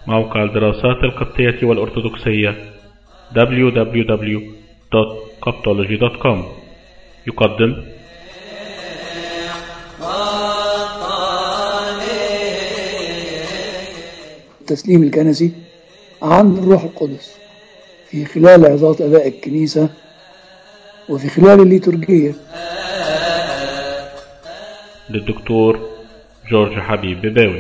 موقع الدراسات القبطية والأرثوذكسية www.coptology.com يقدم التسليم الكنسي عن الروح القدس في خلال عظات أباء الكنيسة وفي خلال الليتورجية للدكتور جورج حبيب بباوي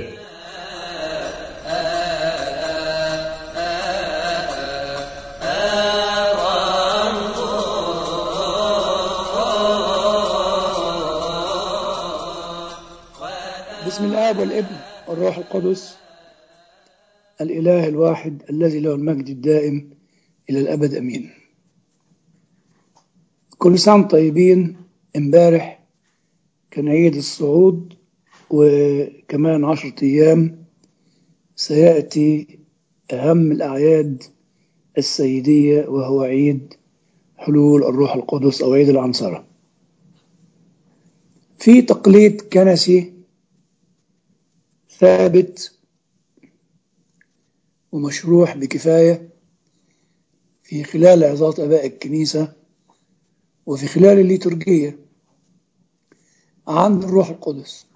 بسم الآب والابن والروح القدس الإله الواحد الذي له المجد الدائم إلى الأبد أمين كل سنة وانتم طيبين امبارح كان عيد الصعود وكمان عشرة أيام سيأتي أهم الأعياد السيدية وهو عيد حلول الروح القدس أو عيد العنصرة في تقليد كنسي ثابت ومشروح بكفاية في خلال عظات أباء الكنيسة وفي خلال الليتورجية عن الروح القدس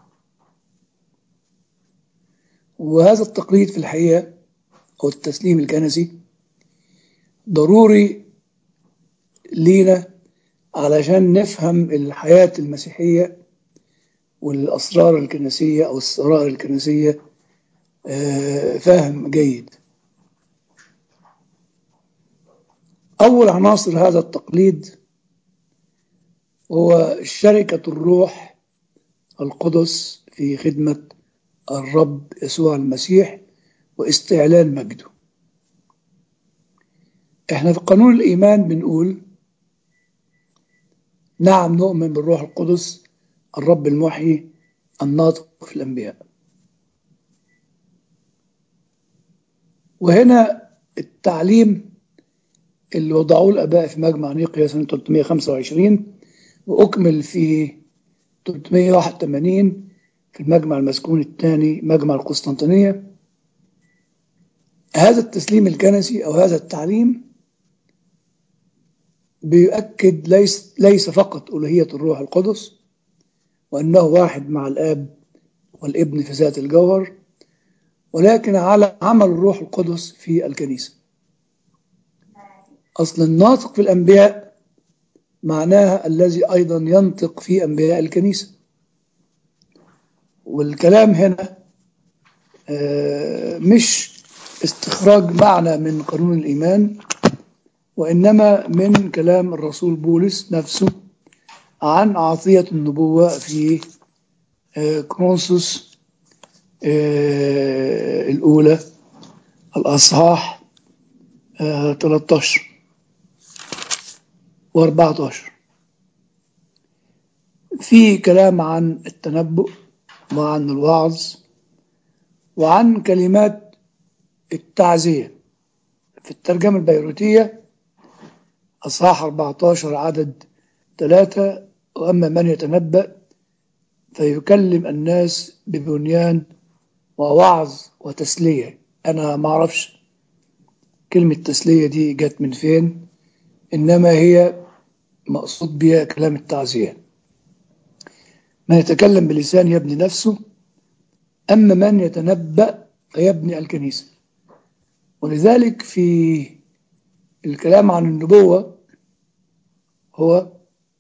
وهذا التقليد في الحقيقة أو التسليم الكنسي ضروري لينا علشان نفهم الحياة المسيحية والأسرار الكنسية أو السرائر الكنسية فهم جيد أول عناصر هذا التقليد هو شركة الروح القدس في خدمة الرب يسوع المسيح واستعلان مجده احنا في قانون الإيمان بنقول نعم نؤمن بالروح القدس الرب المحيي الناطق في الأنبياء وهنا التعليم اللي وضعوه الآباء في مجمع نيقيا سنة 325 وأكمل في 381 في المجمع المسكون الثاني مجمع القسطنطينية هذا التسليم الكنسي أو هذا التعليم بيؤكد ليس, ليس فقط ألوهية الروح القدس وأنه واحد مع الآب والابن في ذات الجوهر ولكن على عمل الروح القدس في الكنيسة أصل الناطق في الأنبياء معناها الذي أيضا ينطق في أنبياء الكنيسة والكلام هنا مش استخراج معنى من قانون الإيمان وإنما من كلام الرسول بولس نفسه عن عطية النبوة في كرونسوس الأولى الأصحاح 13 و14 في كلام عن التنبؤ وعن الوعظ وعن كلمات التعزية في الترجمة البيروتية أصحاح 14 عدد ثلاثة وأما من يتنبأ فيكلم الناس ببنيان ووعظ وتسلية أنا ما أعرفش كلمة تسلية دي جت من فين إنما هي مقصود بها كلام التعزية من يتكلم بلسان يبني نفسه أما من يتنبأ فيبني الكنيسة ولذلك في الكلام عن النبوة هو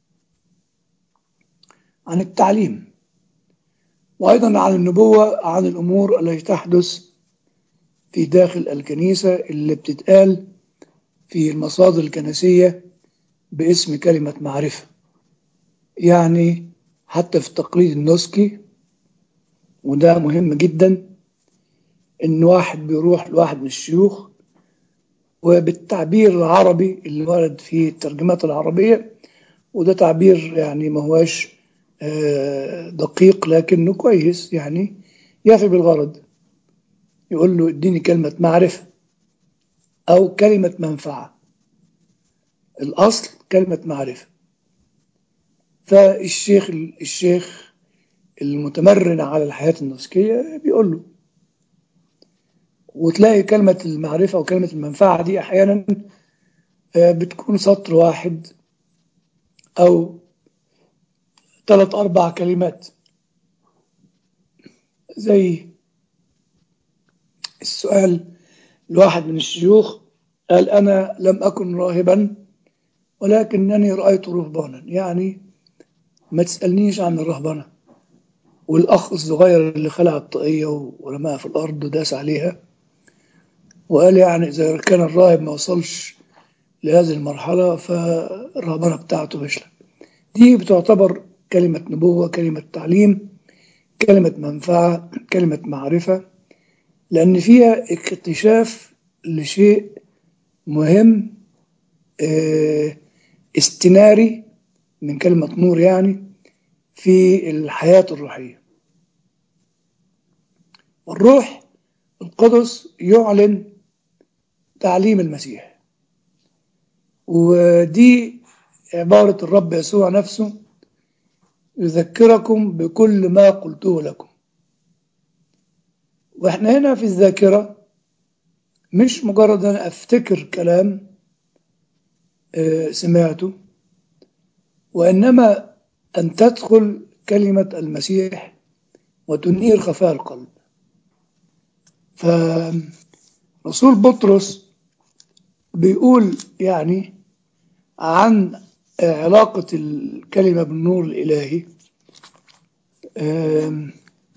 عن التعليم وأيضا عن النبوة عن الأمور التي تحدث في داخل الكنيسة اللي بتتقال في المصادر الكنسية باسم كلمة معرفة يعني حتى في التقليد النسكي وده مهم جدا إن واحد بيروح لواحد من الشيوخ وبالتعبير العربي اللي ورد في الترجمات العربية وده تعبير يعني ما هواش دقيق لكنه كويس يعني يفي بالغرض يقول له اديني كلمة معرفة أو كلمة منفعة الأصل كلمة معرفة فالشيخ الشيخ المتمرن على الحياة النسكية بيقول له وتلاقي كلمة المعرفة وكلمة المنفعة دي أحيانا آه، بتكون سطر واحد أو ثلاث أربع كلمات زي السؤال لواحد من الشيوخ قال أنا لم أكن راهبا ولكنني رأيت رهبانا يعني ما تسألنيش عن الرهبنة والأخ الصغير اللي خلع الطاقية ورماها في الأرض وداس عليها وقال يعني إذا كان الراهب ما وصلش لهذه المرحلة فالرهبنة بتاعته فشلة دي بتعتبر كلمة نبوة كلمة تعليم كلمة منفعة كلمة معرفة لأن فيها اكتشاف لشيء مهم آه، استناري من كلمة نور يعني في الحياة الروحية والروح القدس يعلن تعليم المسيح ودي عبارة الرب يسوع نفسه يذكركم بكل ما قلته لكم واحنا هنا في الذاكرة مش مجرد أن أفتكر كلام آه، سمعته وإنما أن تدخل كلمة المسيح وتنير خفاء القلب فرسول بطرس بيقول يعني عن علاقة الكلمة بالنور الإلهي آم،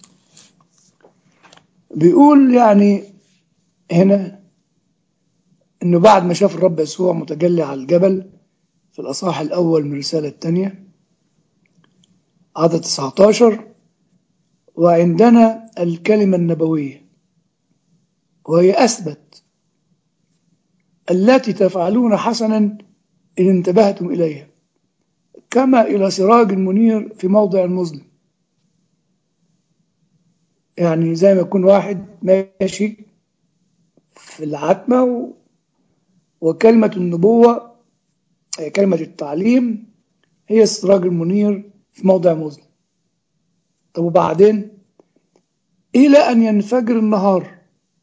بيقول يعني هنا انه بعد ما شاف الرب يسوع متجلي على الجبل في الاصحاح الاول من الرساله الثانيه عدد 19 وعندنا الكلمه النبويه وهي اثبت التي تفعلون حسنا ان انتبهتم اليها كما الى سراج منير في موضع مظلم يعني زي ما يكون واحد ماشي في العتمه و... وكلمة النبوة أي كلمة التعليم هي السراج المنير في موضع مظلم طب وبعدين إلى أن ينفجر النهار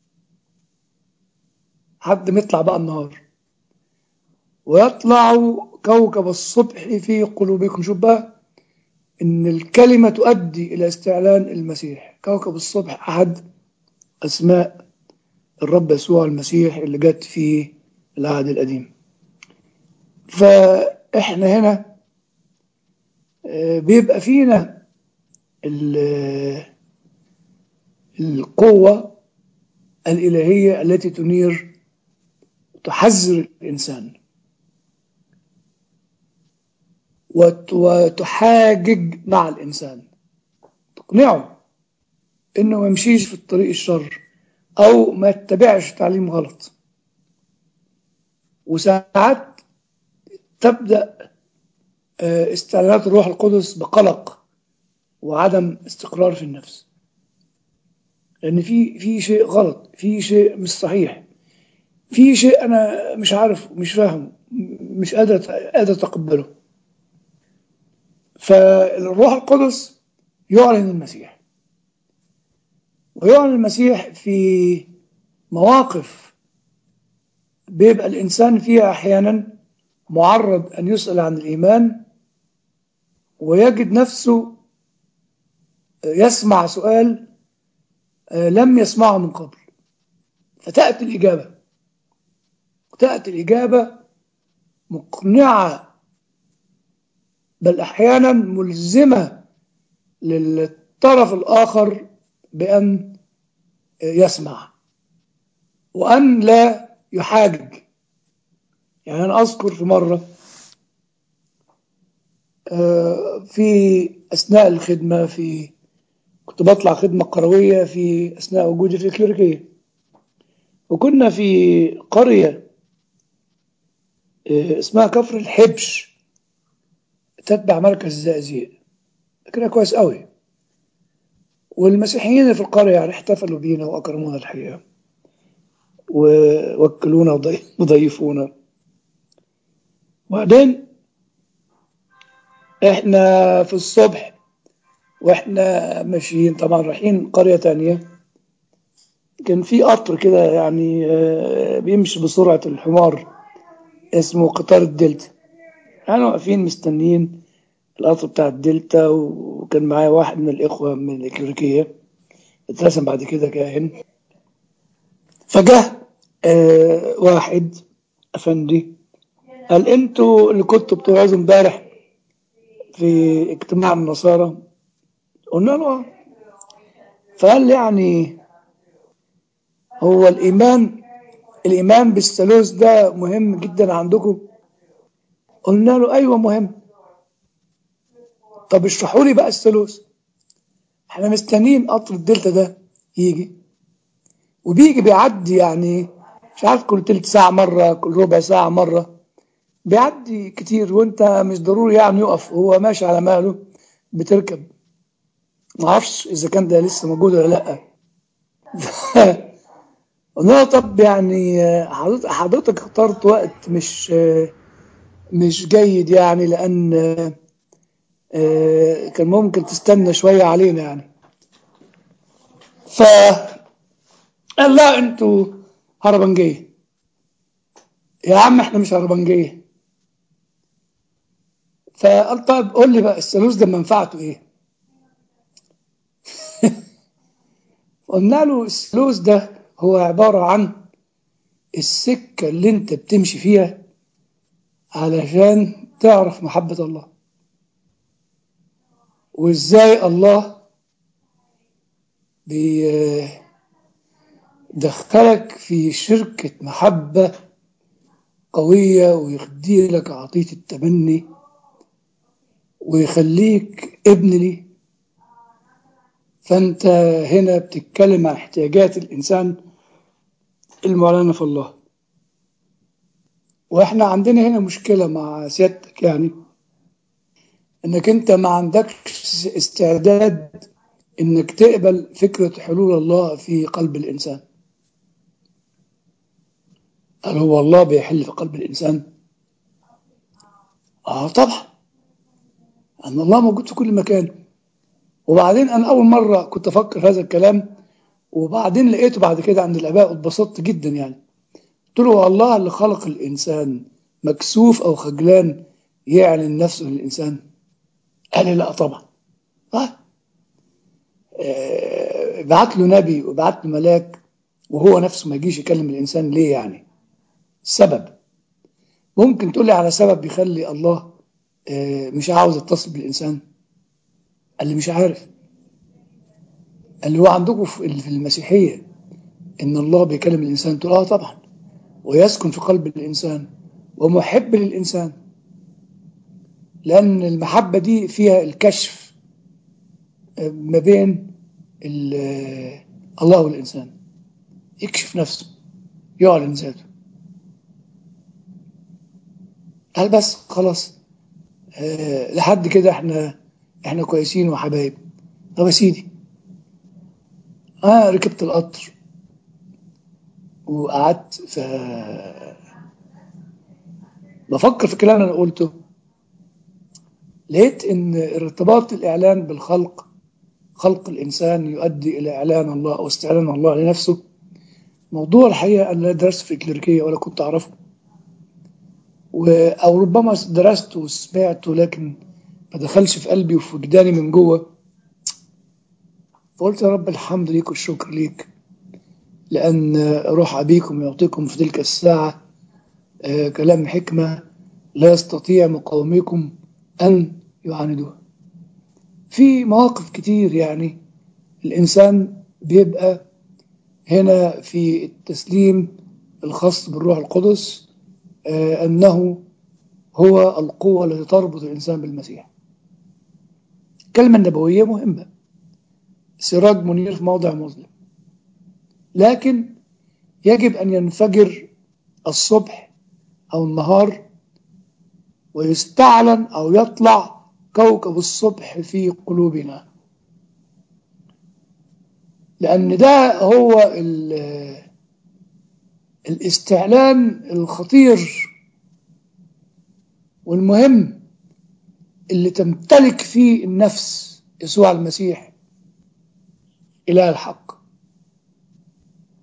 حد ما يطلع بقى النهار ويطلع كوكب الصبح في قلوبكم شوف بقى إن الكلمة تؤدي إلى استعلان المسيح كوكب الصبح أحد أسماء الرب يسوع المسيح اللي جت في العهد القديم فإحنا هنا آه، بيبقى فينا ال- القوة الإلهية التي تنير وتحذر الإنسان وت- وتحاجج مع الإنسان تقنعه إنه ما يمشيش في الطريق الشر أو ما يتبعش تعليم غلط وساعات تبدأ آه، استعلانات الروح القدس بقلق وعدم استقرار في النفس لأن في في شيء غلط في شيء مش صحيح في شيء أنا مش عارف مش فاهم مش قادر قادر أتقبله فالروح القدس يعلن المسيح ويعلن المسيح في مواقف بيبقى الإنسان فيها أحيانا معرض أن يسأل عن الإيمان ويجد نفسه يسمع سؤال آه، لم يسمعه من قبل فتأتي الإجابة وتأتي الإجابة مقنعة بل أحيانا ملزمة للطرف الآخر بأن يسمع وأن لا يحاجج يعني أنا أذكر في مرة آه، في أثناء الخدمة في كنت بطلع خدمة قروية في أثناء وجودي في الكليريكية وكنا في قرية آه، اسمها كفر الحبش تتبع مركز الزقازيق فاكرها كويس قوي والمسيحيين اللي في القرية يعني احتفلوا بينا وأكرمونا الحقيقة ووكلونا وضي- وضيفونا وبعدين احنا في الصبح واحنا ماشيين طبعا رايحين قرية تانية كان في قطر كده يعني آه، بيمشي بسرعة الحمار اسمه قطار الدلتا كانوا واقفين مستنيين القطر بتاع الدلتا وكان معايا واحد من الإخوة من الكليريكية اترسم بعد كده كاهن فجاه آه واحد أفندي قال انتوا اللي كنتوا بتوعظوا امبارح في اجتماع النصارى قلنا له آه. فقال لي يعني هو الإيمان الإيمان بالثالوث ده مهم جدا عندكم قلنا له أيوة مهم طب اشرحوا لي بقى الثالوث احنا مستنيين قطر الدلتا ده يجي وبيجي بيعدي يعني مش عارف كل تلت ساعة مرة كل ربع ساعة مرة بيعدي كتير وانت مش ضروري يعني يقف هو ماشي على ماله بتركب ما اعرفش اذا كان ده لسه موجود ولا لا قلنا له طب يعني حضرتك حضرتك اخترت وقت مش مش جيد يعني لان آه، كان ممكن تستنى شوية علينا يعني ف قال لا انتوا هربنجية يا عم احنا مش هربنجية فقال طيب قول لي بقى الثالوث ده منفعته ايه قلنا له الثالوث ده هو عبارة عن السكة اللي انت بتمشي فيها علشان تعرف محبة الله وازاي الله بيدخلك في شركة محبة قوية ويخدي لك عطية التمني ويخليك ابن لي فانت هنا بتتكلم عن احتياجات الانسان المعلنة في الله واحنا عندنا هنا مشكلة مع سيادتك يعني انك انت ما عندكش استعداد انك تقبل فكرة حلول الله في قلب الانسان هل هو الله بيحل في قلب الانسان اه طبعا ان الله موجود في كل مكان وبعدين انا اول مرة كنت افكر هذا الكلام وبعدين لقيته بعد كده عند الاباء واتبسطت جدا يعني قلت له الله اللي خلق الانسان مكسوف او خجلان يعلن نفسه للانسان قال لي لا طبعا آه. آه بعت له نبي وبعت له ملاك وهو نفسه ما يجيش يكلم الإنسان ليه يعني سبب ممكن تقول لي على سبب يخلي الله آه مش عاوز يتصل بالإنسان قال لي مش عارف قال لي هو عندكم في المسيحية إن الله بيكلم الإنسان تقول آه طبعا ويسكن في قلب الإنسان ومحب للإنسان لأن المحبة دي فيها الكشف ما بين الله والإنسان يكشف نفسه يعلن ذاته قال بس خلاص أه لحد كده احنا احنا كويسين وحبايب طب يا سيدي اه ركبت القطر وقعدت ف بفكر في الكلام اللي انا قلته لقيت ان ارتباط الاعلان بالخلق خلق الانسان يؤدي الى اعلان الله او استعلان الله لنفسه موضوع الحقيقه انا لا درست في الكليريكيه ولا كنت اعرفه او ربما درسته وسمعته لكن ما دخلش في قلبي وفي وجداني من جوه فقلت يا رب الحمد ليك والشكر ليك لأن روح أبيكم يعطيكم في تلك الساعة كلام حكمة لا يستطيع مقاوميكم أن يعاندوها في مواقف كتير يعني الإنسان بيبقى هنا في التسليم الخاص بالروح القدس أنه هو القوة التي تربط الإنسان بالمسيح الكلمة النبوية مهمة سراج منير في موضع مظلم لكن يجب أن ينفجر الصبح أو النهار ويستعلن أو يطلع كوكب الصبح في قلوبنا لأن ده هو الاستعلان الخطير والمهم اللي تمتلك فيه النفس يسوع المسيح إله الحق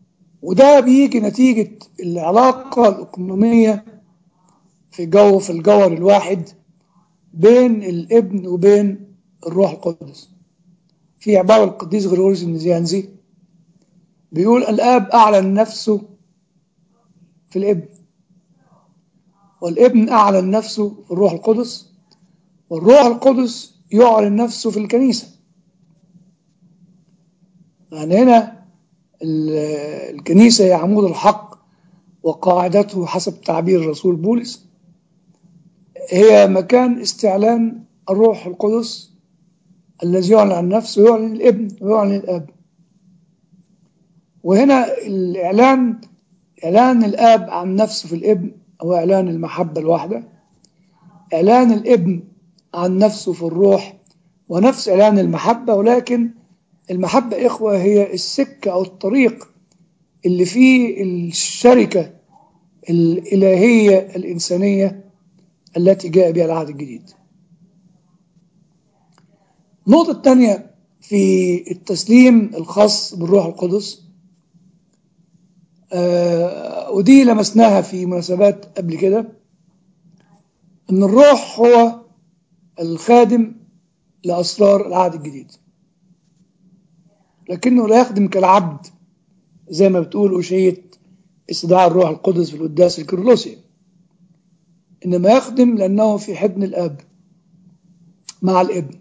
وده بيجي نتيجة العلاقة الإقنومية في جو في الجوهر الواحد بين الابن وبين الروح القدس في عبارة القديس غريغوريوس النزيانزي بيقول الآب أعلن نفسه في الابن والابن أعلن نفسه في الروح القدس والروح القدس يعلن نفسه في الكنيسة يعني هنا الكنيسة هي عمود الحق وقاعدته حسب تعبير الرسول بولس هي مكان استعلان الروح القدس الذي يعلن عن نفسه ويعلن الابن ويعلن الاب وهنا الإعلان إعلان الآب عن نفسه في الابن أو إعلان المحبة الواحدة إعلان الابن عن نفسه في الروح ونفس إعلان المحبة ولكن المحبة إخوة هي السكة أو الطريق اللي فيه الشركة الإلهية الإنسانية التي جاء بها العهد الجديد النقطة الثانية في التسليم الخاص بالروح القدس آه ودي لمسناها في مناسبات قبل كده ان الروح هو الخادم لأسرار العهد الجديد لكنه لا يخدم كالعبد زي ما بتقول أشية استدعاء الروح القدس في القداس الكرلوسي إنما يخدم لأنه في حضن الآب مع الابن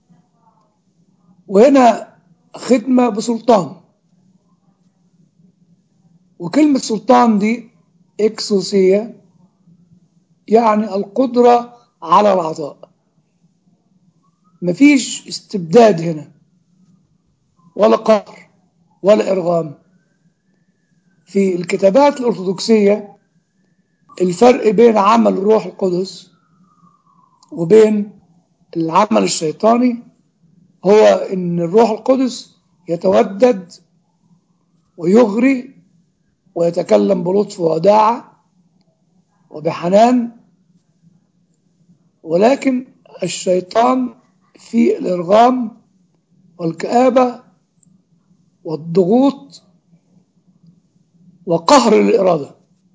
وهنا خدمة بسلطان وكلمة سلطان دي إكسوسية يعني القدرة على العطاء مفيش استبداد هنا ولا قهر ولا إرغام في الكتابات الأرثوذكسية الفرق بين عمل الروح القدس وبين العمل الشيطاني هو ان الروح القدس يتودد ويغري ويتكلم بلطف وداعة وبحنان ولكن الشيطان في الإرغام والكآبة والضغوط وقهر الإرادة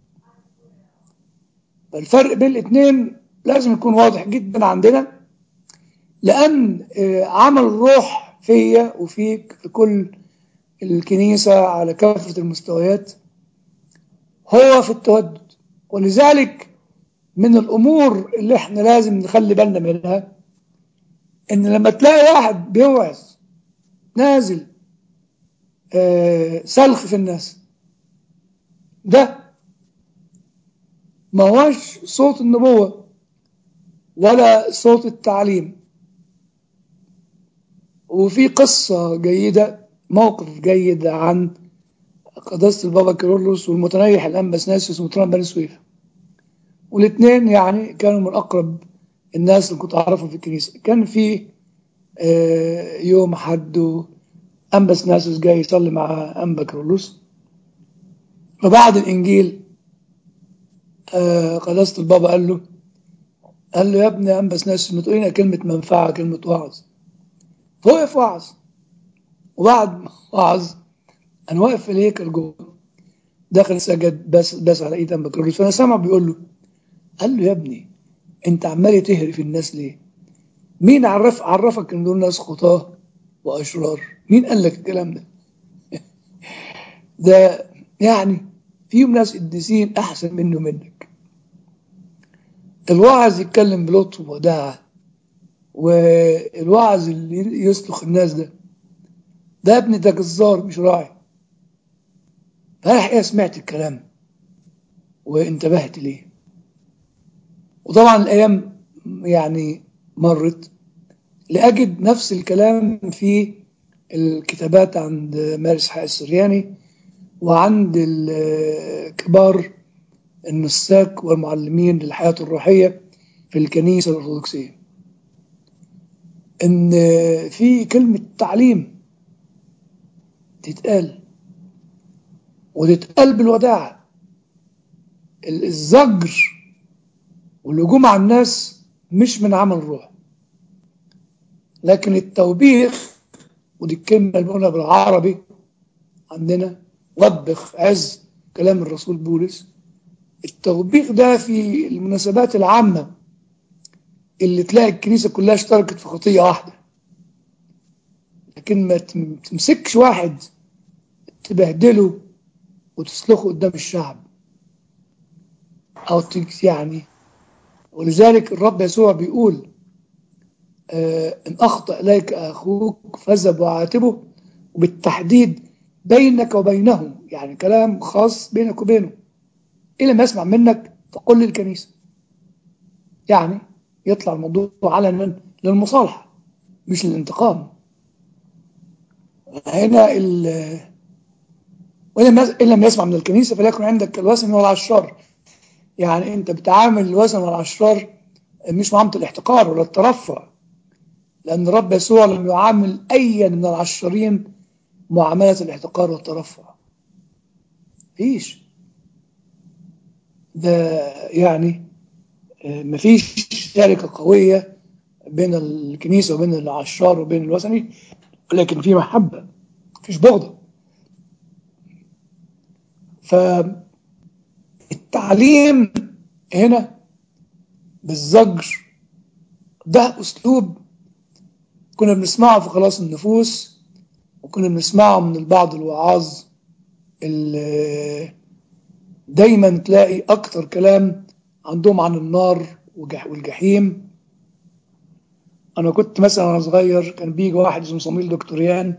فالفرق بين الاثنين لازم يكون واضح جدا عندنا لأن عمل الروح فيا وفيك في كل الكنيسة على كافة المستويات هو في التودد ولذلك من الأمور اللي احنا لازم نخلي بالنا منها إن لما تلاقي واحد بيوعظ نازل آه سلخ في الناس ده ما هوش صوت النبوة ولا صوت التعليم وفي قصة جيدة موقف جيد عن قداسة البابا كيرلس والمتنيح الآن بسناسيوس ومتران بني سويف والاثنين يعني كانوا من أقرب الناس اللي كنت أعرفهم في الكنيسة كان في يوم حد أنبا سناسيوس جاي يصلي مع أنبا كيرلس فبعد الإنجيل قداسة البابا قال له قال له يا ابني أنبا سناسيوس ما تقول لنا كلمة منفعة كلمة وعظ فوقف وعظ وبعد ما وعظ انا واقف في الهيكل جوه داخل سجد بس بس على ايد بكالوريوس فانا سامع بيقول له قال له يا ابني انت عمال تهري في الناس ليه؟ مين عرف عرفك ان دول ناس خطاه واشرار؟ مين قال لك الكلام ده؟ ده يعني فيهم ناس قديسين احسن منه منك الواعظ يتكلم بلطف وداعه والوعظ اللي يسلخ الناس ده ده ابني ده جزار مش راعي فأنا الحقيقة سمعت الكلام وانتبهت ليه وطبعا الأيام يعني مرت لأجد نفس الكلام في الكتابات عند مارس حق السرياني وعند كبار النساك والمعلمين للحياة الروحية في الكنيسة الأرثوذكسية ان في كلمة تعليم تتقال وتتقال بالوداعة الزجر والهجوم على الناس مش من عمل الروح لكن التوبيخ ودي الكلمة اللي بنقولها بالعربي عندنا وبخ عز كلام الرسول بولس التوبيخ ده في المناسبات العامة اللي تلاقي الكنيسة كلها اشتركت في خطية واحدة لكن ما تمسكش واحد تبهدله وتسلخه قدام الشعب أو يعني ولذلك الرب يسوع بيقول آه إن أخطأ إليك أخوك فاذهب وعاتبه وبالتحديد بينك وبينه يعني كلام خاص بينك وبينه إلى ما يسمع منك فقل للكنيسة يعني يطلع الموضوع علنا للمصالحة مش للانتقام هنا ال وإن لم يسمع من الكنيسة فليكن عندك الوسن والعشار يعني أنت بتعامل الوسن والعشار مش معاملة الاحتقار ولا الترفع لأن الرب يسوع لم يعامل أي من العشرين معاملة الاحتقار والترفع فيش ده يعني مفيش شركة قوية بين الكنيسة وبين العشار وبين الوثني لكن في محبة مفيش بغضة فالتعليم هنا بالزجر ده أسلوب كنا بنسمعه في خلاص النفوس وكنا بنسمعه من البعض الوعاظ اللي دايما تلاقي أكتر كلام عندهم عن النار والجحيم أنا كنت مثلا وأنا صغير كان بيجي واحد اسمه صميل دكتوريان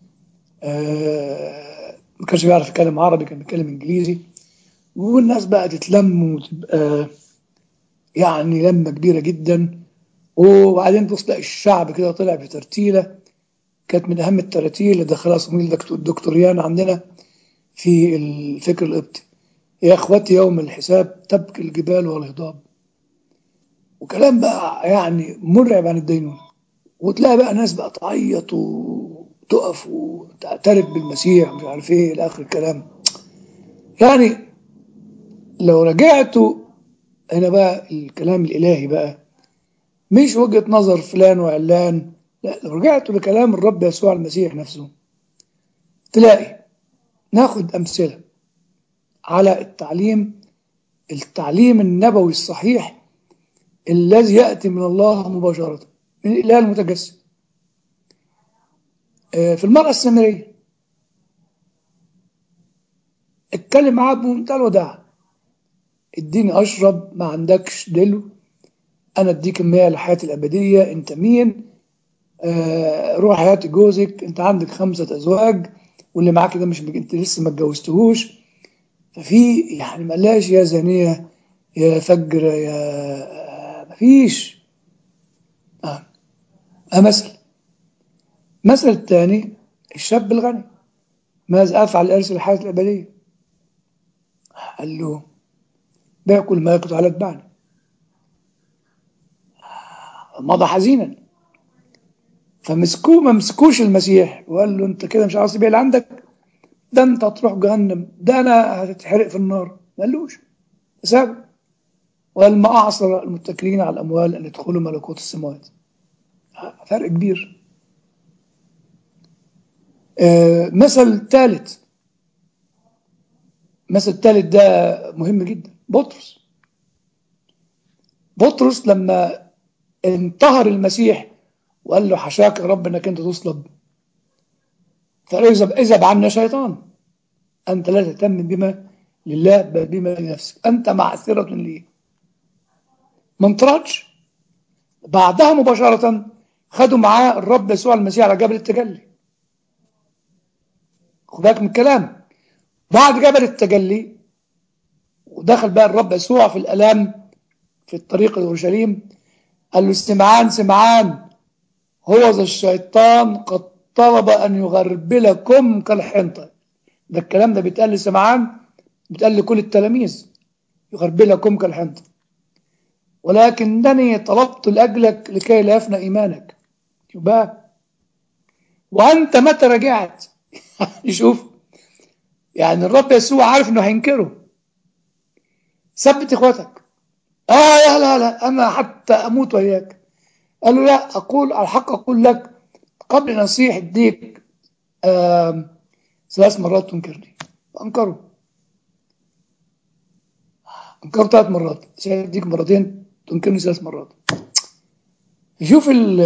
آه ما كانش بيعرف يتكلم عربي كان بيتكلم إنجليزي والناس بقى تتلم وتبقى يعني لمة كبيرة جدا وبعدين تلاقي الشعب كده طلع بترتيلة كانت من أهم التراتيل اللي دخلها صميل الدكتوريان عندنا في الفكر القبطي يا اخواتي يوم الحساب تبكي الجبال والهضاب وكلام بقى يعني مرعب عن الدينونة وتلاقي بقى ناس بقى تعيط وتقف وتعترف بالمسيح مش عارف ايه الى اخر الكلام يعني لو رجعتوا هنا بقى الكلام الالهي بقى مش وجهة نظر فلان وعلان لا لو رجعتوا لكلام الرب يسوع المسيح نفسه تلاقي ناخد امثله على التعليم التعليم النبوي الصحيح الذي يأتي من الله مباشرة من الإله المتجسد في المرأة السامرية اتكلم معاه بمنتهى الوداع اديني اشرب ما عندكش دلو انا اديك المياه للحياه الابديه انت مين آه روح حياه جوزك انت عندك خمسه ازواج واللي معاك ده مش انت لسه ما اتجوزتهوش ففي يعني ملاش يا زانية يا فجر يا مفيش آه. آه مثل مثل الثاني الشاب الغني ماذا أفعل أرسل الحياة الأبدية قال له بيع كل ما يقطع على اتبعني مضى حزينا فمسكوه ما مسكوش المسيح وقال له انت كده مش عاوز تبيع اللي عندك ده انت هتروح جهنم ده انا هتتحرق في النار ما قالوش ساب وقال ما اعصر المتكلين على الاموال ان يدخلوا ملكوت السماوات فرق كبير آه مثل ثالث مثل الثالث ده مهم جدا بطرس بطرس لما انتهر المسيح وقال له حشاك يا رب انك انت تصلب فاذهب اذهب عنا شيطان انت لا تهتم بما لله بل بما لنفسك انت معثرة لي ما انطردش بعدها مباشرة خدوا معاه الرب يسوع المسيح على جبل التجلي خد بالك من الكلام بعد جبل التجلي ودخل بقى الرب يسوع في الالام في الطريق لاورشليم قال له سمعان سمعان هو ذا الشيطان قد طلب أن يغربلكم كالحنطة ده الكلام ده بيتقال لسمعان بيتقال لكل التلاميذ يغربلكم كالحنطة ولكنني طلبت لأجلك لكي لا يفنى إيمانك يبقى وأنت متى رجعت شوف يعني الرب يسوع عارف انه هينكره ثبت اخواتك اه لا لا لا انا حتى اموت وياك قال له لا اقول الحق اقول لك قبل نصيح الديك ثلاث مرات تنكرني أنكروا أنكروا ثلاث مرات سيديك مرتين تنكرني ثلاث مرات شوف ال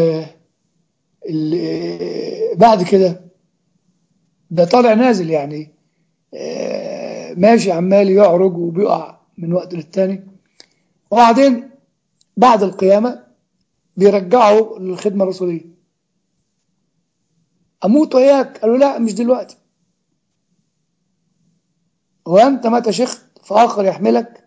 ال بعد كده ده طالع نازل يعني آه، ماشي عمال يعرج وبيقع من وقت للتاني وبعدين بعد القيامة بيرجعوا للخدمة الرسولية أموت وياك قالوا لا مش دلوقتي وأنت متى شخت فآخر يحملك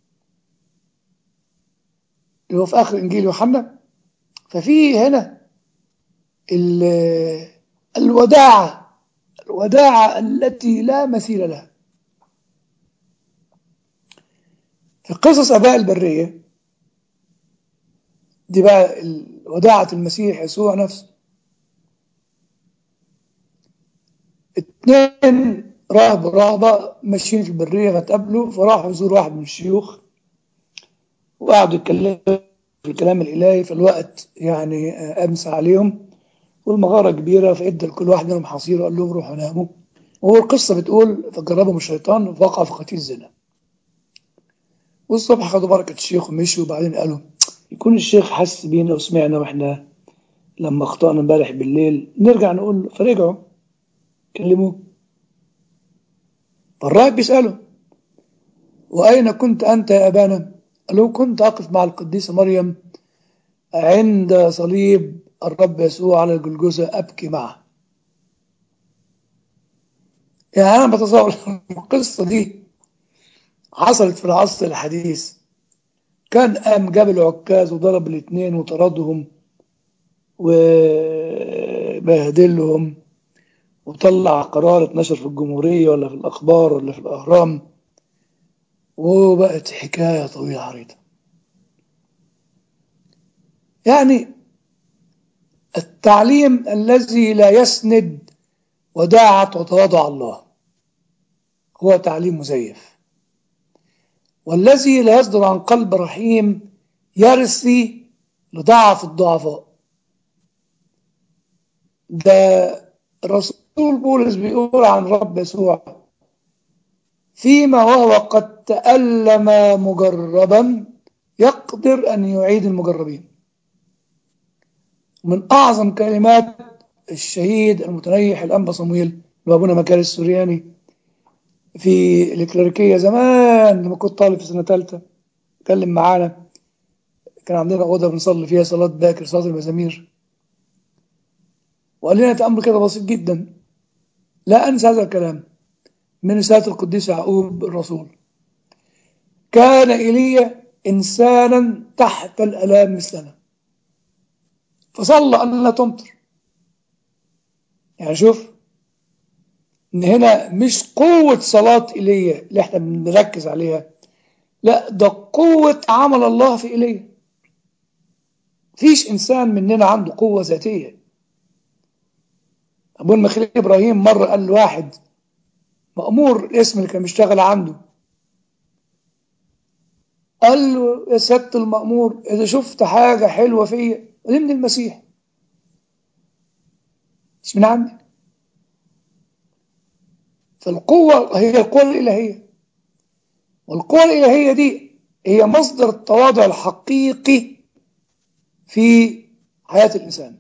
اللي هو في آخر إنجيل يوحنا ففي هنا ال- الوداعة الوداعة التي لا مثيل لها في قصص أباء البرية دي بقى ال- وداعة المسيح يسوع نفسه اتنين راهب ورهبة ماشيين في البرية فتقابلوا فراحوا يزوروا واحد من الشيوخ وقعدوا يتكلموا في الكلام الإلهي في الوقت يعني آه، أمس عليهم والمغارة كبيرة فإدى لكل واحد منهم حصير وقال لهم روحوا ناموا والقصة بتقول فجربهم الشيطان وقع في خطية الزنا والصبح خدوا بركة الشيخ ومشوا وبعدين قالوا يكون الشيخ حس بينا وسمعنا واحنا لما اخطأنا امبارح بالليل نرجع نقول له فرجعوا كلموه فالراهب بيسأله وأين كنت أنت يا أبانا؟ قال له كنت أقف مع القديسة مريم عند صليب الرب يسوع على الجلجثة أبكي معه يعني أنا بتصور القصة دي حصلت في العصر الحديث كان قام جاب العكاز وضرب الاثنين وطردهم وبهدلهم وطلع قرار اتنشر في الجمهورية ولا في الأخبار ولا في الأهرام وبقت حكاية طويلة عريضة يعني التعليم الذي لا يسند وداعة وتواضع الله هو تعليم مزيف والذي لا يصدر عن قلب رحيم يرثي لضعف الضعفاء ده الرسول بولس بيقول عن رب يسوع فيما وهو قد تألم مجربا يقدر أن يعيد المجربين من أعظم كلمات الشهيد المتنيح الأنبا صمويل وأبونا مكاري السورياني في الكليريكية زمان لما كنت طالب في سنة ثالثة اتكلم معانا كان عندنا أوضة بنصلي فيها صلاة باكر صلاة المزامير وقال لنا تأمر كده بسيط جدا لا أنسى هذا الكلام من رسالة القديس يعقوب الرسول كان إيليا إنسانا تحت الألام مثلنا فصلى أن لا تمطر يعني شوف إن هنا مش قوة صلاة إيليا اللي احنا بنركز عليها لا ده قوة عمل الله في إيليا فيش إنسان مننا عنده قوة ذاتية أبو المخيل إبراهيم مرة قال لواحد مأمور الاسم اللي كان بيشتغل عنده قال له يا سيادة المأمور إذا شفت حاجة حلوة فيا دي من المسيح مش من عندك فالقوة هي القوة الإلهية والقوة الإلهية دي هي مصدر التواضع الحقيقي في حياة الإنسان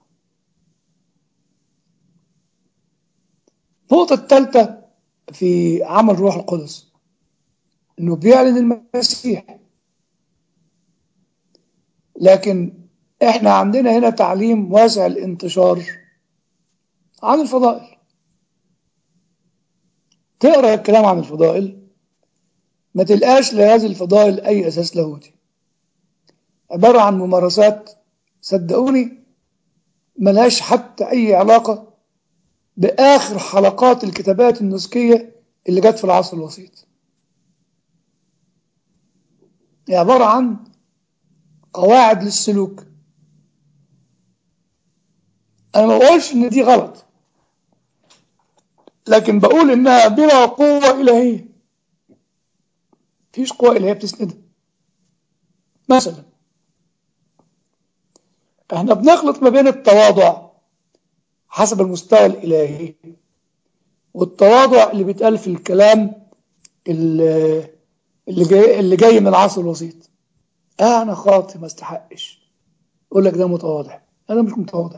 النقطة الثالثة في عمل روح القدس انه بيعلن المسيح لكن احنا عندنا هنا تعليم واسع الانتشار عن الفضائل تقرا الكلام عن الفضائل ما تلقاش لهذه الفضائل اي اساس لاهوتي عباره عن ممارسات صدقوني ملهاش حتى اي علاقه باخر حلقات الكتابات النسكيه اللي جت في العصر الوسيط هي عباره عن قواعد للسلوك انا ما بقولش ان دي غلط لكن بقول انها بلا قوه الهيه مفيش قوه الهيه بتسندها مثلا احنا بنخلط ما بين التواضع حسب المستوى الالهي والتواضع اللي بيتقال في الكلام اللي اللي جاي, اللي جاي من العصر الوسيط آه أنا خاطي ما استحقش يقول لك ده متواضع أنا مش متواضع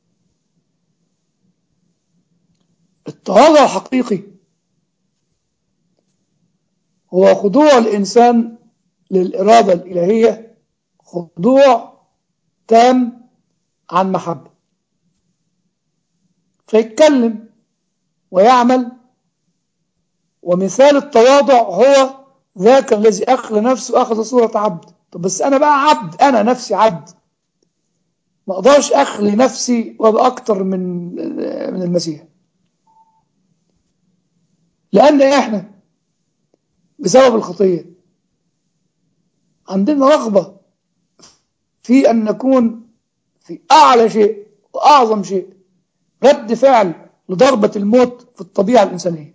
التواضع الحقيقي هو خضوع الإنسان للإرادة الإلهية خضوع تام عن محبة فيتكلم ويعمل ومثال التواضع هو ذاك الذي أخلى نفسه أخذ صورة عبد طب بس أنا بقى عبد أنا نفسي عبد ما أقدرش أخلي نفسي وأبقى أكتر من من المسيح لأن إحنا بسبب الخطية عندنا رغبة في أن نكون في أعلى شيء وأعظم شيء رد فعل لضربة الموت في الطبيعة الإنسانية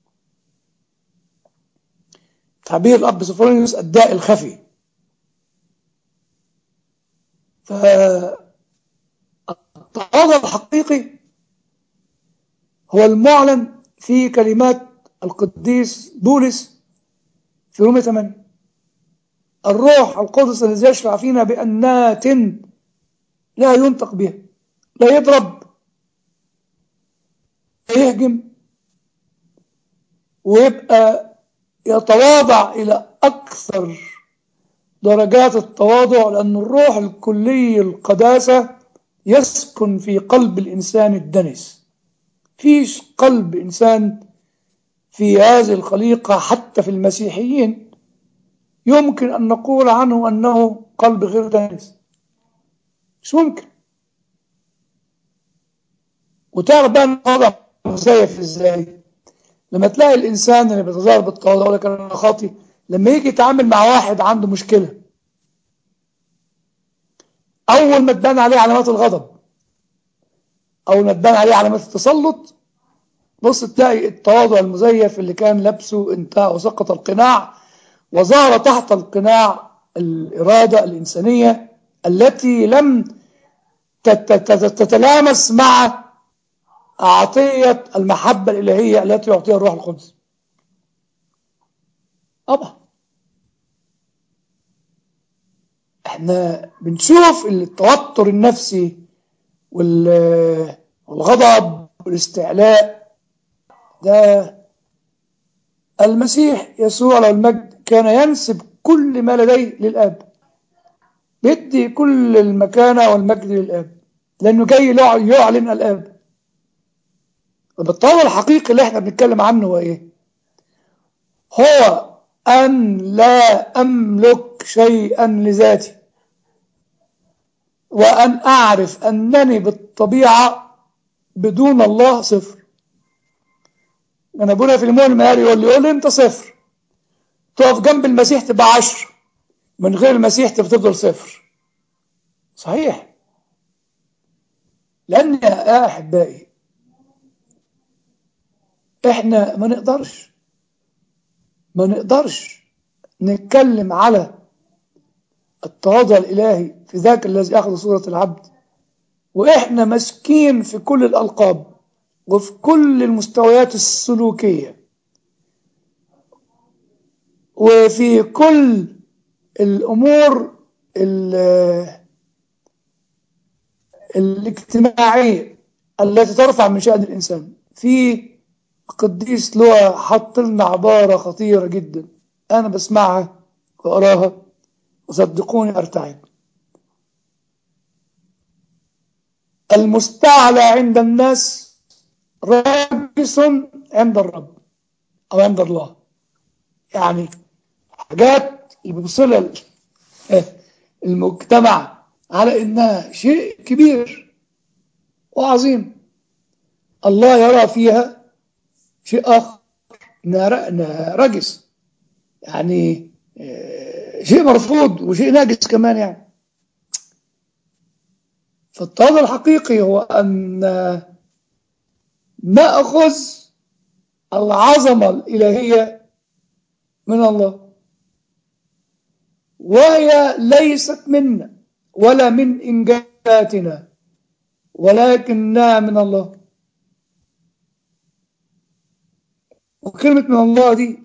تعبير الأب سوفرونيوس الداء الخفي فالتواضع الحقيقي هو المعلن في كلمات القديس بولس في رومية 8 الروح القدس الذي يشفع فينا بأنات لا ينطق بها لا يضرب لا يهجم ويبقى يتواضع إلى أكثر درجات التواضع لأن الروح الكلي القداسة يسكن في قلب الإنسان الدنس فيش قلب إنسان في هذه الخليقة حتى في المسيحيين يمكن أن نقول عنه أنه قلب غير دنس مش ممكن وتعرف بقى التواضع مزيف ازاي لما تلاقي الانسان اللي بيتظاهر بالتواضع يقول لك انا خاطي لما يجي يتعامل مع واحد عنده مشكله اول ما تبان عليه علامات الغضب اول ما تبان عليه علامات التسلط بص تلاقي التواضع المزيف اللي كان لابسه انتهى وسقط القناع وظهر تحت القناع الاراده الانسانيه التي لم تتلامس مع عطية المحبة الإلهية التي يعطيها الروح القدس طبعا احنا بنشوف التوتر النفسي والغضب والاستعلاء ده المسيح يسوع له المجد كان ينسب كل ما لديه للآب بيدي كل المكانة والمجد للآب لأنه جاي يعلن الآب بالطبع الحقيقي اللي احنا بنتكلم عنه هو ايه هو ان لا املك شيئا لذاتي وان اعرف انني بالطبيعه بدون الله صفر انا ابونا في المول المهاري يقول لي يقول لي انت صفر تقف جنب المسيح تبقى عشر من غير المسيح تفضل صفر صحيح لان يا احبائي احنا ما نقدرش ما نقدرش نتكلم على التواضع الإلهي في ذاك الذي أخذ صورة العبد وإحنا ماسكين في كل الألقاب وفي كل المستويات السلوكية وفي كل الأمور الاجتماعية التي ترفع من شأن الإنسان في قديس لوقا حط لنا عبارة خطيرة جدا أنا بسمعها وأراها وصدقوني أرتعب المستعلى عند الناس راجس عند الرب أو عند الله يعني حاجات اللي بيبصلها المجتمع على إنها شيء كبير وعظيم الله يرى فيها شيء آخر إنها رجس يعني شيء مرفوض وشيء ناجس كمان يعني فالتواضع الحقيقي هو أن نأخذ العظمة الإلهية من الله وهي ليست منا ولا من إنجازاتنا ولكنها من الله وكلمة من الله دي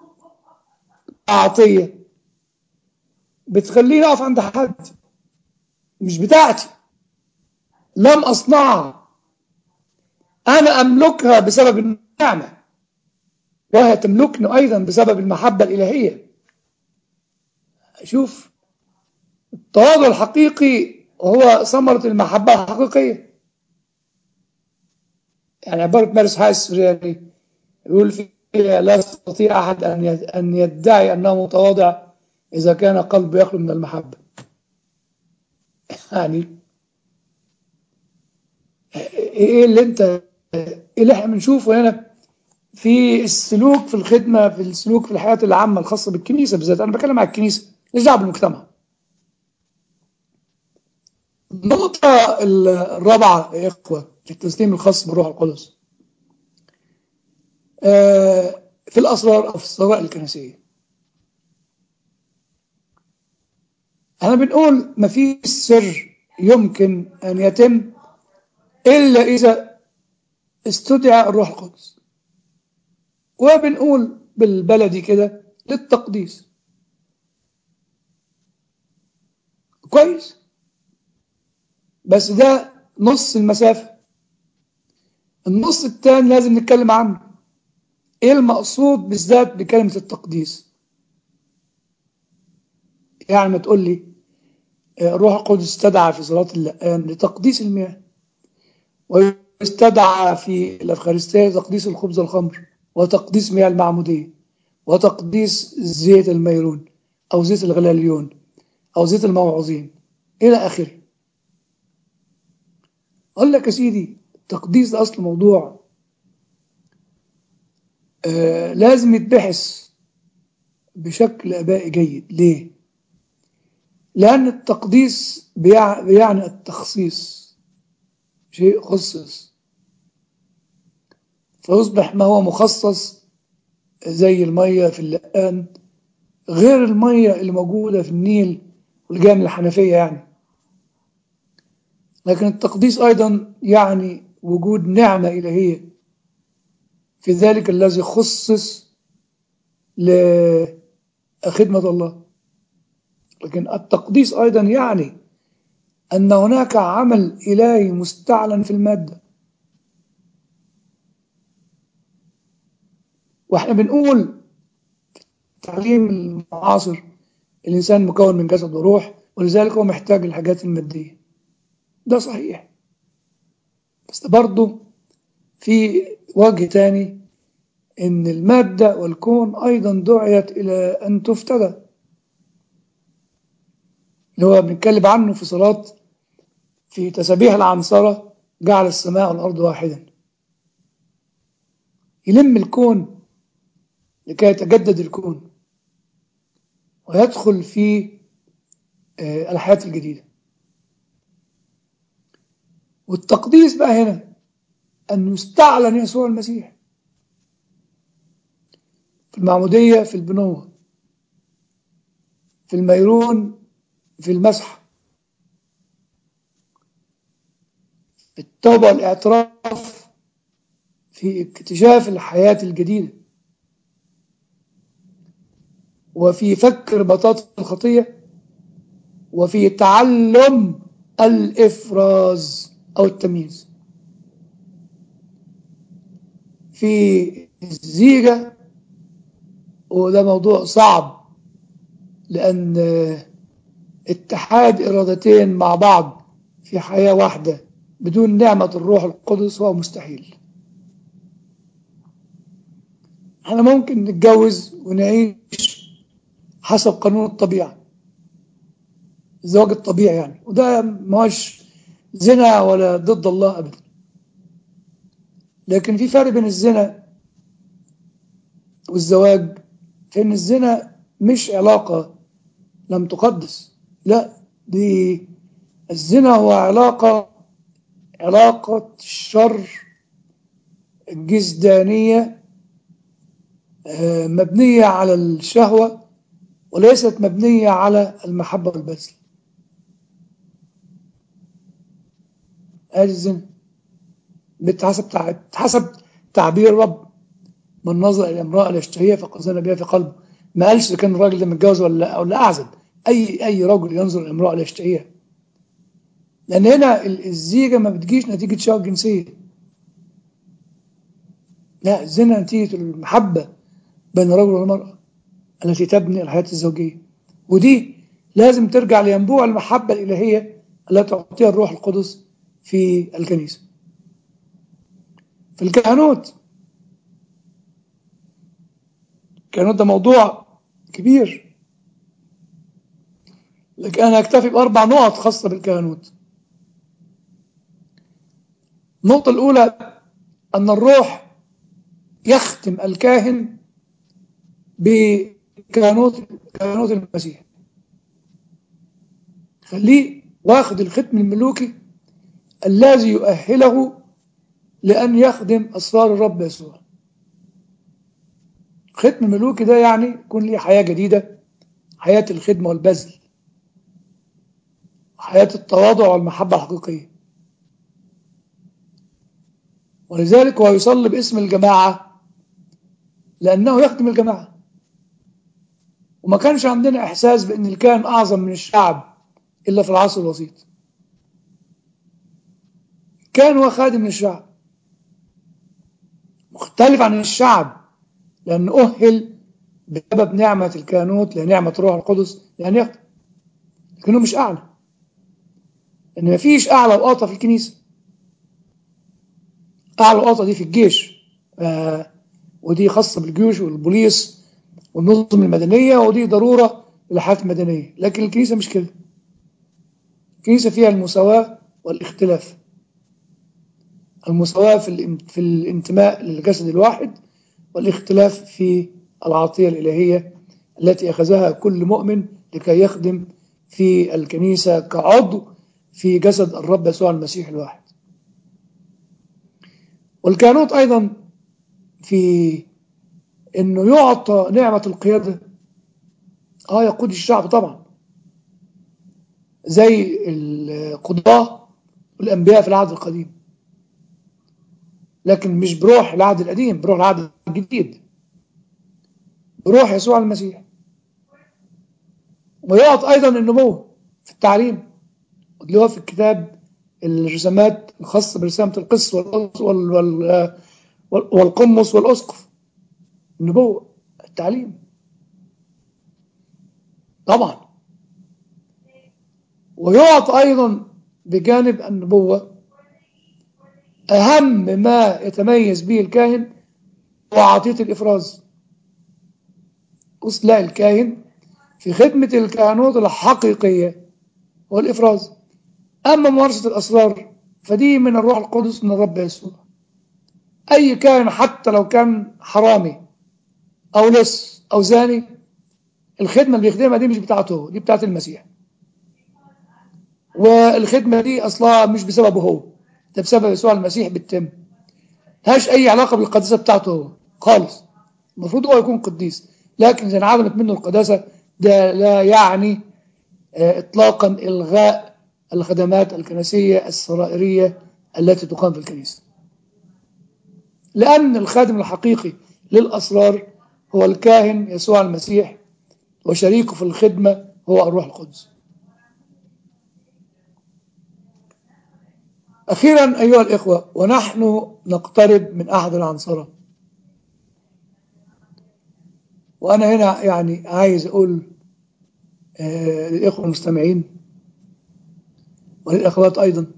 عطية بتخليني أقف عند حد مش بتاعتي لم أصنعها أنا أملكها بسبب النعمة وهي تملكني أيضا بسبب المحبة الإلهية شوف التواضع الحقيقي هو ثمرة المحبة الحقيقية يعني عبارة مارس حاس السورياني يقول فيها لا يستطيع أحد أن يدعي أنه متواضع إذا كان قلبه يخلو من المحبة يعني إيه اللي أنت إيه اللي إحنا بنشوفه هنا في السلوك في الخدمة في السلوك في الحياة العامة الخاصة بالكنيسة بالذات أنا بتكلم عن الكنيسة مش دعوة بالمجتمع النقطة الرابعة يا إخوة في التسليم الخاص بالروح القدس في الأسرار أو في السرائر الكنسية أنا بنقول ما في سر يمكن أن يتم إلا إذا استدعى الروح القدس وبنقول بالبلدي كده للتقديس كويس بس ده نص المسافة النص التاني لازم نتكلم عنه ايه المقصود بالذات بكلمة التقديس يعني ما تقول لي الروح القدس استدعى في صلاة اللقان لتقديس المياه واستدعى في الأفخارستية تقديس الخبز والخمر وتقديس مياه المعمودية وتقديس زيت الميرون أو زيت الغلاليون أو زيت الموعوظين إلى آخره أقول لك يا سيدي التقديس ده أصل موضوع آه لازم يتبحث بشكل أبائي جيد ليه؟ لأن التقديس بيعني التخصيص شيء خصص فيصبح ما هو مخصص زي المية في اللقان غير المية اللي موجودة في النيل والجامع الحنفية يعني لكن التقديس أيضا يعني وجود نعمة إلهية في ذلك الذي خصص لخدمة الله لكن التقديس أيضا يعني أن هناك عمل إلهي مستعلن في المادة واحنا بنقول التعليم المعاصر الإنسان مكون من جسد وروح ولذلك هو محتاج الحاجات المادية ده صحيح بس برضه في وجه تاني إن المادة والكون أيضا دعيت إلى أن تفتدى اللي هو بنتكلم عنه في صلاة في تسابيح العنصرة جعل السماء والأرض واحدا يلم الكون لكي يتجدد الكون ويدخل في الحياة الجديدة والتقديس بقى هنا أن يستعلن يسوع المسيح في المعمودية في البنوة في الميرون في المسح في التوبة والاعتراف في اكتشاف الحياة الجديدة وفي فك رباطات الخطية وفي تعلم الإفراز أو التمييز في الزيجة وده موضوع صعب لأن اتحاد إرادتين مع بعض في حياة واحدة بدون نعمة الروح القدس هو مستحيل احنا ممكن نتجوز ونعيش حسب قانون الطبيعة الزواج الطبيعي يعني وده ماش زنا ولا ضد الله أبدا لكن في فرق بين الزنا والزواج في ان الزنا مش علاقة لم تقدس لا دي الزنا هو علاقة علاقة الشر الجسدانية مبنية على الشهوة وليست مبنية على المحبة والبذل ادي الزنا بتحسب حسب تعبير الرب من نظر الى امراه لا يشتهيها فقد زنى بها في قلبه ما قالش اذا كان الراجل ده متجوز ولا ولا اعزب اي اي رجل ينظر الى امراه لا يشتهيها لان هنا الزيجه ما بتجيش نتيجه شهوه جنسيه لا الزنا نتيجه المحبه بين الرجل والمراه التي تبني الحياه الزوجيه ودي لازم ترجع لينبوع المحبه الالهيه التي تعطيها الروح القدس في الكنيسه في الكهنوت الكهنوت ده موضوع كبير لكن أنا أكتفي بأربع نقط خاصة بالكهنوت النقطة الأولى أن الروح يختم الكاهن بكهنوت كهنوت المسيح خليه واخد الختم الملوكي الذي يؤهله لأن يخدم أسرار الرب يسوع ختم الملوكي ده يعني يكون ليه حياة جديدة حياة الخدمة والبذل حياة التواضع والمحبة الحقيقية ولذلك هو يصلي باسم الجماعة لأنه يخدم الجماعة وما كانش عندنا إحساس بأن الكاهن أعظم من الشعب إلا في العصر الوسيط كان هو خادم للشعب مختلف عن الشعب لأن أهل بسبب نعمة الكهنوت لنعمة روح القدس لأن يخدم لكنه مش أعلى لأن مفيش أعلى وقاطة في الكنيسة أعلى وقاطة دي في الجيش آه ودي خاصة بالجيوش والبوليس والنظم المدنية ودي ضرورة للحياة المدنية لكن الكنيسة مش كده الكنيسة فيها المساواة والاختلاف المساواة في في الانتماء للجسد الواحد والاختلاف في العطية الإلهية التي أخذها كل مؤمن لكي يخدم في الكنيسة كعضو في جسد الرب يسوع المسيح الواحد والكهنوت أيضا في أنه يعطى نعمة القيادة آه يقود الشعب طبعا زي القضاة والأنبياء في العهد القديم لكن مش بروح العهد القديم بروح العهد الجديد بروح يسوع المسيح ويعطى أيضا النمو في التعليم اللي هو في الكتاب الرسامات الخاصة برسامة القس والقمص والأسقف النبوة التعليم طبعا ويعطى أيضا بجانب النبوة أهم ما يتميز به الكاهن هو عطية الإفراز أصل الكاهن في خدمة الكهنوت الحقيقية هو الإفراز أما ممارسة الأسرار فدي من الروح القدس من الرب يسوع أي كائن حتى لو كان حرامي أو لص أو زاني الخدمة اللي بيخدمها دي مش بتاعته دي بتاعت المسيح والخدمة دي أصلها مش بسببه هو ده بسبب يسوع المسيح بالتم ملهاش أي علاقة بالقداسة بتاعته هو خالص المفروض هو يكون قديس لكن إذا انعدمت منه القداسة ده لا يعني إطلاقا إلغاء الخدمات الكنسية السرائرية التي تقام في الكنيسة لأن الخادم الحقيقي للأسرار هو الكاهن يسوع المسيح وشريكه في الخدمة هو الروح القدس أخيرا أيها الإخوة ونحن نقترب من أحد العنصرة وأنا هنا يعني عايز أقول آه للإخوة المستمعين وللأخوات أيضا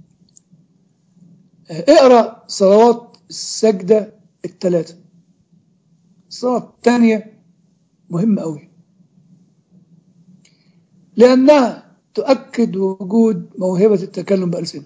آه اقرأ صلوات السجدة الثلاثة الصلاة الثانية مهمة أوي لأنها تؤكد وجود موهبة التكلم بألسنة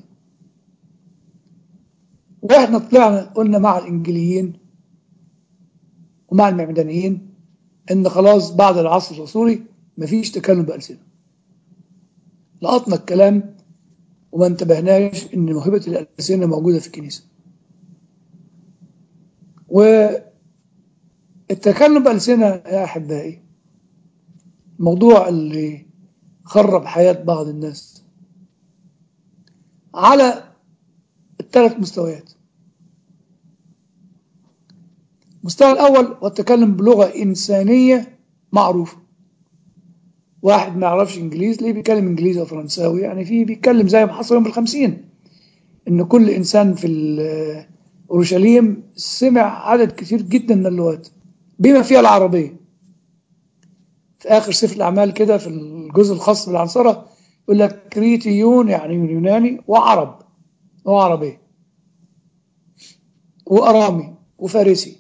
واحنا طلعنا قلنا مع الإنجليين ومع المعمدانيين إن خلاص بعد العصر الرسولي مفيش تكلم بألسنة لقطنا الكلام وما انتبهناش إن موهبة الألسنة موجودة في الكنيسة والتكلم بألسنة يا أحبائي الموضوع اللي خرب حياة بعض الناس على الثلاث مستويات المستوى الأول هو التكلم بلغة إنسانية معروفة واحد ما يعرفش إنجليزي ليه بيتكلم إنجليزي أو فرنساوي يعني في بيتكلم زي ما حصل يوم الخمسين إن كل إنسان في ال- أورشليم سمع عدد كتير جدا من اللغات بما فيها العربية في آخر سفر الأعمال كده في الجزء الخاص بالعنصرة يقول لك كريتيون يعني يوناني وعرب وعربي وأرامي وفارسي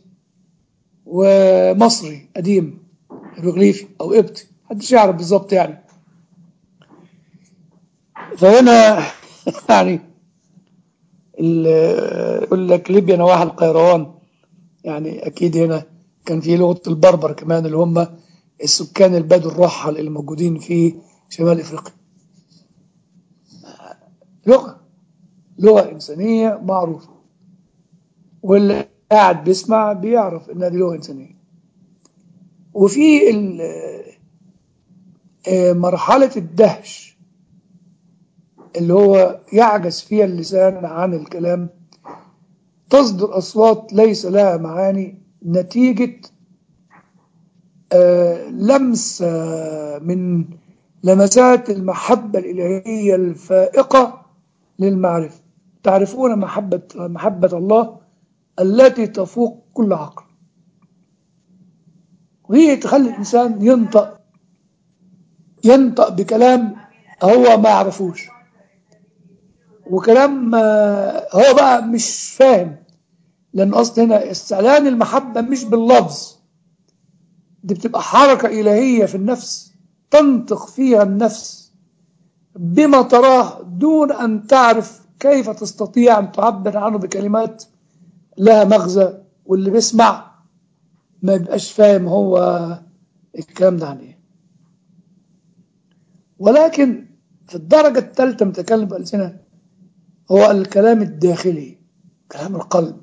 ومصري قديم هيروغليفي أو قبطي محدش يعرف بالظبط يعني فهنا يعني ال- يقول لك ليبيا نواحي القيروان يعني أكيد هنا كان في لغة البربر كمان اللي هم السكان البدو الرحل الموجودين في شمال افريقيا لغه لغه انسانيه معروفه واللي قاعد بيسمع بيعرف انها دي لغه انسانيه وفي ال- آه، مرحله الدهش اللي هو يعجز فيها اللسان عن الكلام تصدر اصوات ليس لها معاني نتيجه آه، لمس آه، من لمسات المحبة الإلهية الفائقة للمعرفة تعرفون محبة محبة الله التي تفوق كل عقل وهي تخلي الإنسان ينطق ينطق بكلام هو ما يعرفوش وكلام آه، هو بقى مش فاهم لأن أصل هنا استعلان المحبة مش باللفظ دي بتبقى حركة إلهية في النفس تنطق فيها النفس بما تراه دون أن تعرف كيف تستطيع أن تعبر عنه بكلمات لها مغزى واللي بيسمع ما يبقاش فاهم هو الكلام ده عن ايه ولكن في الدرجة الثالثة متكلم بألسنة هو الكلام الداخلي كلام القلب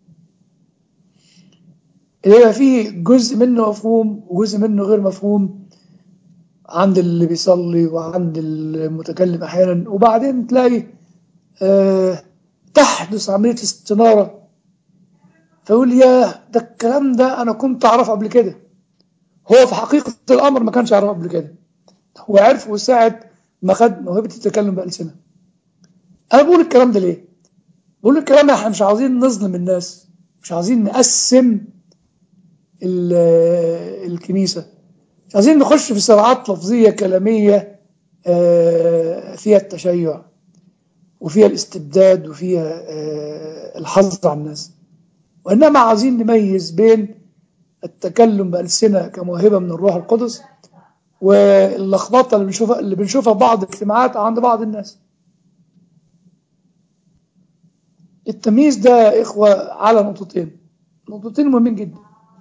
اللي يبقى فيه جزء منه مفهوم وجزء منه غير مفهوم عند اللي بيصلي وعند المتكلم احيانا وبعدين تلاقي آه تحدث عمليه استناره فيقول يا ده الكلام ده انا كنت اعرفه قبل كده هو في حقيقه الامر ما كانش يعرفه قبل كده هو عرفه ساعه ما خد موهبه التكلم بالسنه انا بقول الكلام ده ليه بقول الكلام ده احنا مش عاوزين نظلم الناس مش عاوزين نقسم ال- الكنيسه مش عايزين نخش في صراعات لفظية كلامية آه، فيها التشيع وفيها الاستبداد وفيها آه، الحظ على الناس وإنما عايزين نميز بين التكلم بألسنة كموهبة من الروح القدس واللخبطة اللي بنشوفها اللي بنشوفها في بعض الاجتماعات عند بعض الناس التمييز ده يا إخوة على نقطتين نقطتين مهمين جدا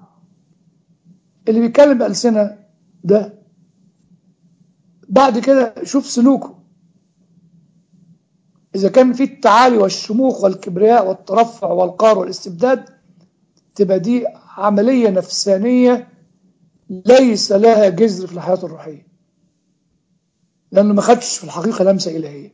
اللي بيتكلم بألسنة ده بعد كده شوف سلوكه إذا كان في التعالي والشموخ والكبرياء والترفع والقار والاستبداد تبقى دي عملية نفسانية ليس لها جذر في الحياة الروحية لأنه ما خدش في الحقيقة لمسة إلهية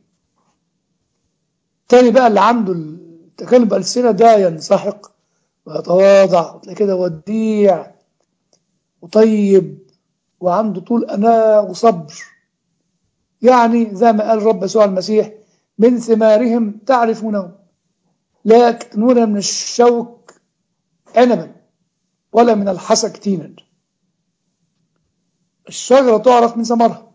تاني بقى اللي عنده التكلم بألسنة ده ينسحق ويتواضع وتلاقي كده وديع وطيب وعنده طول أناة وصبر يعني زي ما قال رب يسوع المسيح من ثمارهم تعرفونه لا يكتنون من الشوك عنبا ولا من الحسك تينا الشجرة تعرف من ثمرها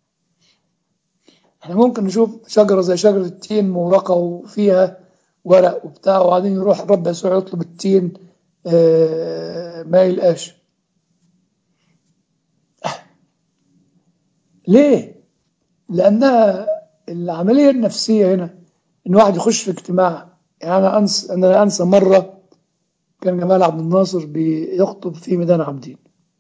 احنا ممكن نشوف شجرة زي شجرة التين مورقة وفيها ورق وبتاع وبعدين يروح الرب يسوع يطلب التين آه، ما يلقاش ليه؟ لأنها العملية النفسية هنا إن واحد يخش في اجتماع يعني أنا أنسى أنا أنسى مرة كان جمال عبد الناصر بيخطب في ميدان عابدين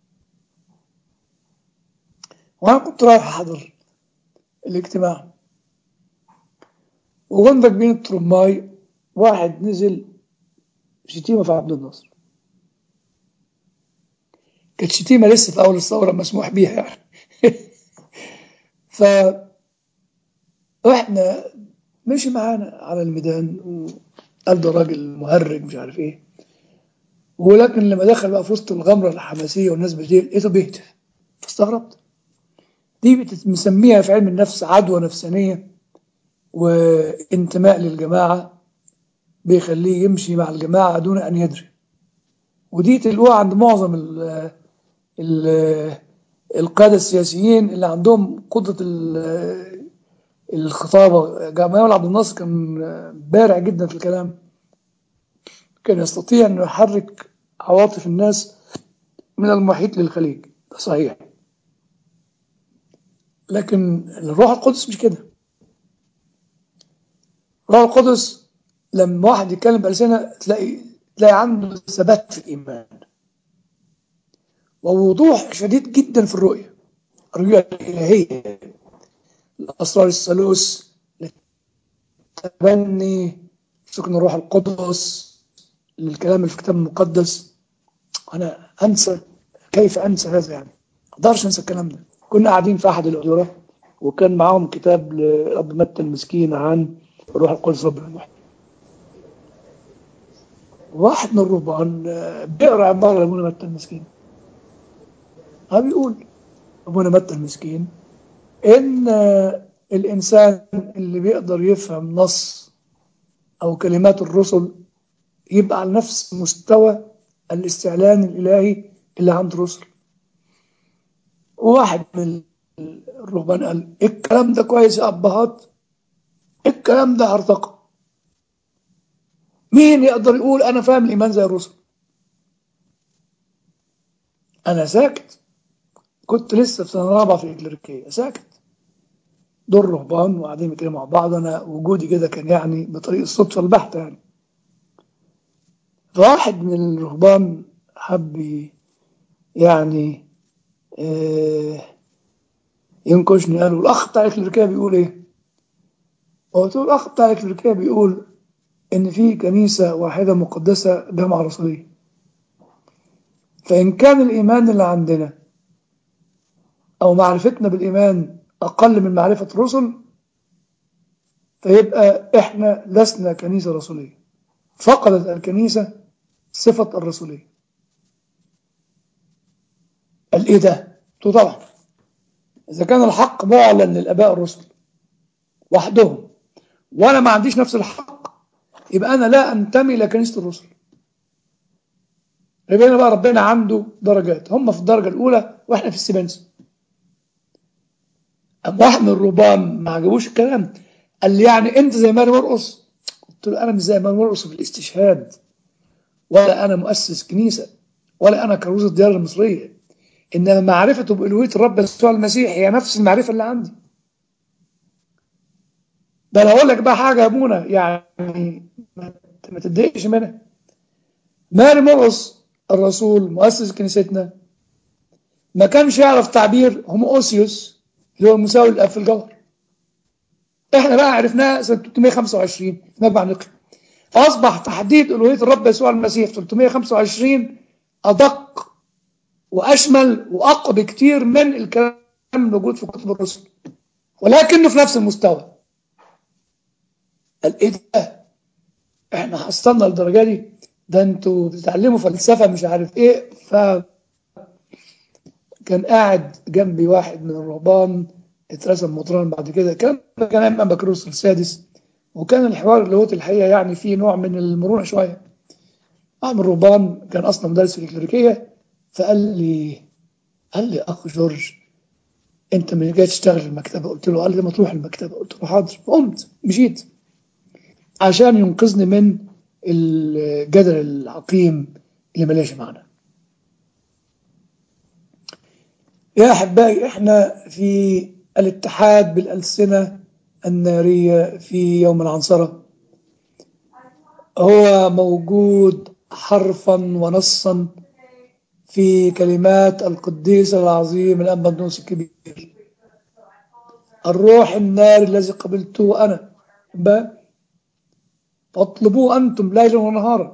وأنا كنت رايح أحضر الاجتماع وجندك بين الترماي واحد نزل شتيمة في عبد الناصر كانت شتيمة لسه في أول الثورة مسموح بيها يعني ف واحنا مشي معانا على الميدان وقال ده راجل مهرج مش عارف ايه ولكن لما دخل بقى في وسط الغمرة الحماسية والناس بتدير لقيته بيهتف فاستغربت دي بنسميها في علم النفس عدوى نفسانية وانتماء للجماعة بيخليه يمشي مع الجماعة دون أن يدري ودي تلقوها عند معظم ال ال القادة السياسيين اللي عندهم قدرة ال- الخطابة جمال عبد الناصر كان بارع جدا في الكلام كان يستطيع أنه يحرك عواطف الناس من المحيط للخليج ده صحيح لكن الروح القدس مش كده الروح القدس لما واحد يتكلم بألسنة تلاقي تلاقي عنده ثبات في الإيمان ووضوح شديد جدا في الرؤية الرؤية الإلهية الأسرار الثالوث للتبني سكن الروح القدس للكلام اللي في الكتاب المقدس أنا أنسى كيف أنسى هذا يعني ما أقدرش أنسى الكلام ده كنا قاعدين في أحد الأديرة وكان معاهم كتاب لأب متى المسكين عن الروح القدس رب الروح واحد من الرهبان آه، بيقرا عباره لابونا متى المسكين ها بيقول ابونا متى المسكين ان آه، الانسان اللي بيقدر يفهم نص او كلمات الرسل يبقى على نفس مستوى الاستعلان الالهي اللي عند الرسل واحد من الرهبان قال إيه الكلام ده كويس يا ابهات إيه الكلام ده هرطقه مين يقدر يقول انا فاهم الايمان زي الرسل انا ساكت كنت لسه في سنه رابعه في الكليريكيه ساكت دول رهبان وقاعدين بيتكلموا مع بعض انا وجودي كده كان يعني بطريق الصدفه البحته يعني فواحد من الرهبان حب ي- يعني آه، ينكشني قال له الاخ بتاع الكليريكيه بيقول ايه؟ قلت له الاخ بتاع الكليريكيه بيقول ان في كنيسه واحده مقدسه جامعه رسوليه فان كان الايمان اللي عندنا او معرفتنا بالايمان اقل من معرفه الرسل فيبقى احنا لسنا كنيسه رسوليه فقدت الكنيسه صفه الرسوليه قال ايه ده؟ قلت له طبعا اذا كان الحق معلن للاباء الرسل وحدهم وانا ما عنديش نفس الحق يبقى انا لا انتمي الى كنيسه الرسل يبقى هنا بقى ربنا عنده درجات هم في الدرجه الاولى واحنا في السبنس اما واحد من الرهبان ما عجبوش الكلام قال لي يعني انت زي ماري مرقص قلت له انا مش زي ماري مرقص في الاستشهاد ولا انا مؤسس كنيسه ولا انا كروز الديار المصريه انما معرفته بالوهيه الرب يسوع المسيح هي نفس المعرفه اللي عندي ده انا اقول لك بقى حاجه يا ابونا يعني ما ما تتضايقش منها ماري مرقص الرسول مؤسس كنيستنا ما كانش يعرف تعبير هوموسيوس اللي هو المساوي للاب في الجوهر احنا بقى عرفناه سنه 325 في مجمع نقل فاصبح تحديد الوهيه الرب يسوع المسيح في 325 ادق واشمل واقوى بكتير من الكلام الموجود في كتب الرسل ولكنه في نفس المستوى قال ايه ده احنا حصلنا للدرجه دي ده انتوا بتتعلموا فلسفه مش عارف ايه ف كان قاعد جنبي واحد من الرهبان اترسم مطران بعد كده كان كان ايام بكروس السادس وكان الحوار اللي هو الحقيقه يعني فيه نوع من المرونه شويه واحد من الرهبان كان اصلا مدرس في الكليريكيه فقال لي قال لي اخ جورج انت مش جاي تشتغل في المكتبه قلت له قال لي ما تروح المكتبه قلت له حاضر قمت مشيت عشان ينقذني من الجدل العقيم اللي ملاش معنا يا أحبائي إحنا في الاتحاد بالألسنة النارية في يوم العنصرة هو موجود حرفا ونصا في كلمات القديس العظيم الأنبندوس الكبير الروح النار الذي قبلته أنا بقى فاطلبوه أنتم ليلا ونهارا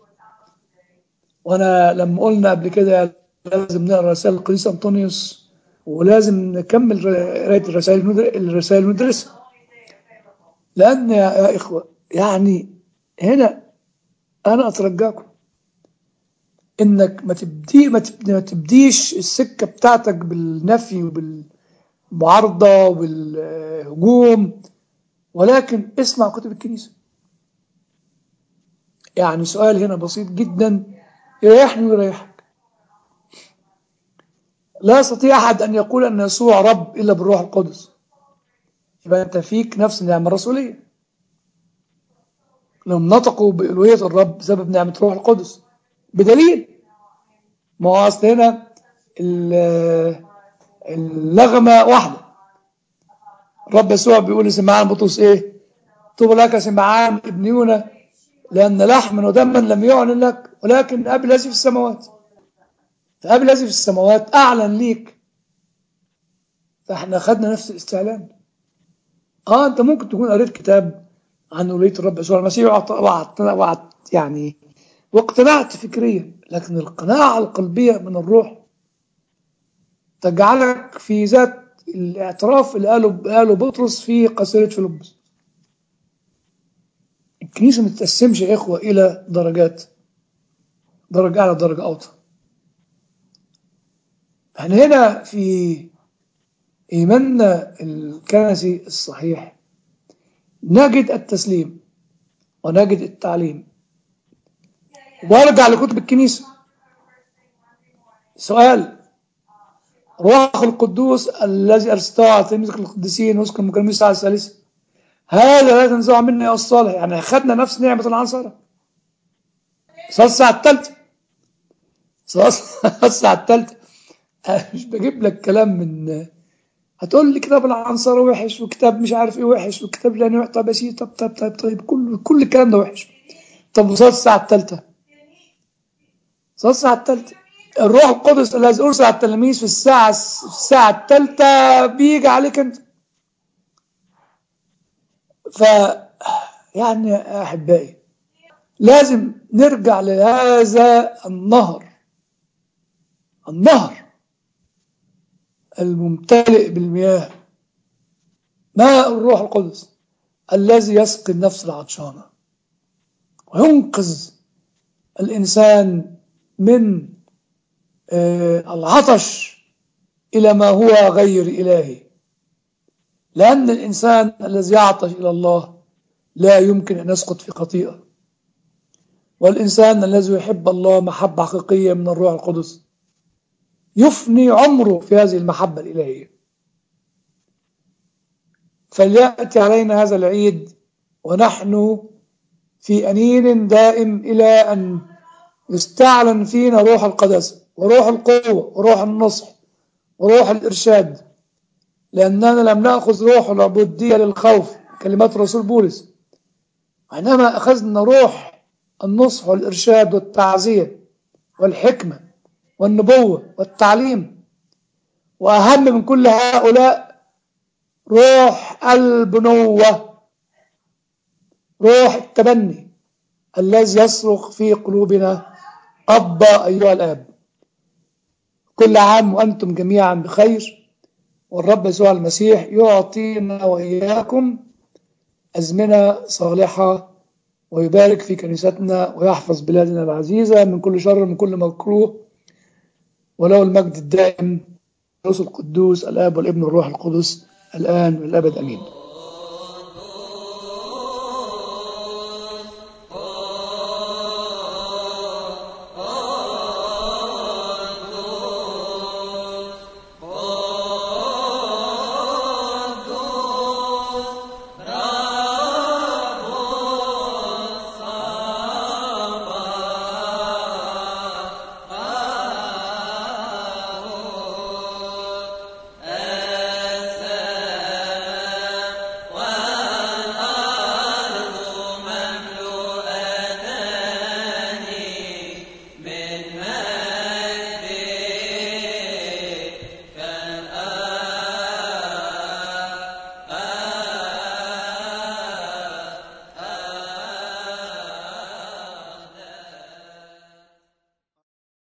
وأنا لما قلنا قبل كده لازم نقرأ رسائل القديس أنطونيوس ولازم نكمل قراية الرسائل الرسائل المدرسة لأن يا إخوة يعني هنا أنا أترجاكم انك ما تبدي ما تبدي ما تبديش السكه بتاعتك بالنفي وبالمعارضه وبالهجوم ولكن اسمع كتب الكنيسه يعني سؤال هنا بسيط جدا يريحني ويريحك لا يستطيع احد ان يقول ان يسوع رب الا بالروح القدس يبقى انت فيك نفس النعمه الرسوليه لهم نطقوا بألوهية الرب بسبب نعمة روح القدس بدليل ما هو أصل هنا ال- اللغمة واحدة الرب يسوع بيقول لسمعان بطرس إيه طوبى لك سمعان ابن يونا لأن لحما ودما لم يعلن لك ولكن أبي الذي في السماوات فأبي الذي في السماوات أعلن ليك فإحنا خدنا نفس الاستعلان اه انت ممكن تكون قريت كتاب عن ولية الرب يسوع المسيح وعط- وعط- وعط- يعني واقتنعت فكريا لكن القناعة القلبية من الروح تجعلك في ذات الاعتراف اللي قاله قاله بطرس في قصيرة فيلبس الكنيسة ما تتقسمش يا إخوة إلى درجات درجة أعلى درجة أوطى احنا هنا في إيماننا الكنسي الصحيح نجد التسليم ونجد التعليم وارجع لكتب الكنيسة سؤال روح القدوس الذي أرسله على تلاميذك القديسين واسكن المكرمين الساعة الثالثة هذا لا تنزعه منا يا الصالح يعني أخذنا نفس نعمة العنصرة صلاة الساعة الثالثة صلاة الساعة الثالثة أنا مش بجيب لك كلام من هتقول لي كتاب العنصرة وحش وكتاب مش عارف ايه وحش وكتاب لانه طب يا سيدي طب طب طب طيب كل كل الكلام ده وحش طب وصلاه الساعة الثالثة صلاه الساعة الثالثة الروح القدس الذي أرسل على التلاميذ في الساعة في الساعة الثالثة بيجي عليك أنت ف يعني يا أحبائي لازم نرجع لهذا النهر النهر الممتلئ بالمياه ماء الروح القدس الذي يسقي النفس العطشانة وينقذ الإنسان من آه، العطش إلى ما هو غير إلهي لأن الإنسان الذي يعطش إلى الله لا يمكن أن يسقط في خطيئة والإنسان الذي يحب الله محبة حقيقية من الروح القدس يفني عمره في هذه المحبة الإلهية فليأتي علينا هذا العيد ونحن في أنين دائم إلى أن يستعلن فينا روح القداسة وروح القوة وروح النصح وروح الإرشاد لأننا لم نأخذ روح العبودية للخوف كلمات رسول بولس وإنما أخذنا روح النصح والإرشاد والتعزية والحكمة والنبوة والتعليم وأهم من كل هؤلاء روح البنوة روح التبني الذي يصرخ في قلوبنا أبا أيها الآب كل عام وأنتم جميعا بخير والرب يسوع المسيح يعطينا وإياكم أزمنة صالحة ويبارك في كنيستنا ويحفظ بلادنا العزيزة من كل شر من كل مكروه وله المجد الدائم الرسول القدوس الآب والابن والروح القدس الآن والأبد أمين